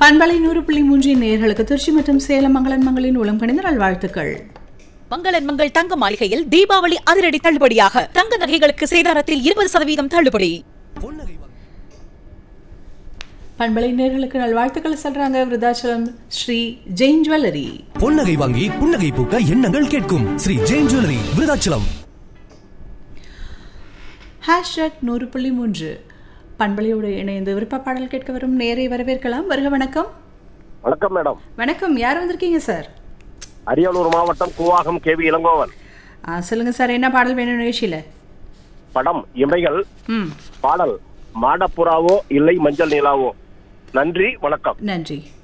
பண்பலை நூறு புள்ளி மூன்றின் நேர்களுக்கு திருச்சி மற்றும் சேலம் மங்களன் மங்களின் உளம் கணிந்த நல்வாழ்த்துக்கள் மங்களன் மங்கள் தங்க மாளிகையில் தீபாவளி அதிரடி தள்ளுபடியாக தங்க நகைகளுக்கு சேதாரத்தில் இருபது சதவீதம் தள்ளுபடி பண்பலை நேர்களுக்கு நல்வாழ்த்துக்கள் சொல்றாங்க விருதாச்சலம் ஸ்ரீ ஜெயின் ஜுவல்லரி பொன்னகை வாங்கி புன்னகை பூக்க எண்ணங்கள் கேட்கும் ஸ்ரீ ஜெயின் ஜுவல்லரி விருதாச்சலம் ஹேஷ்டாக் நூறு புள்ளி மூன்று பண்பலையோடு இணைந்து விருப்ப பாடல் கேட்க வரும் நேரை வரவேற்கலாம் வருக வணக்கம் வணக்கம் மேடம் வணக்கம் யார் வந்திருக்கீங்க சார் அரியலூர் மாவட்டம் கூவாகம் கேவி இளங்கோவன் ஆ, சொல்லுங்க சார் என்ன பாடல் வேணும் நிகழ்ச்சியில படம் இமைகள் ம் பாடல் மாடப்புறாவோ இல்லை மஞ்சள் நிலாவோ நன்றி வணக்கம் நன்றி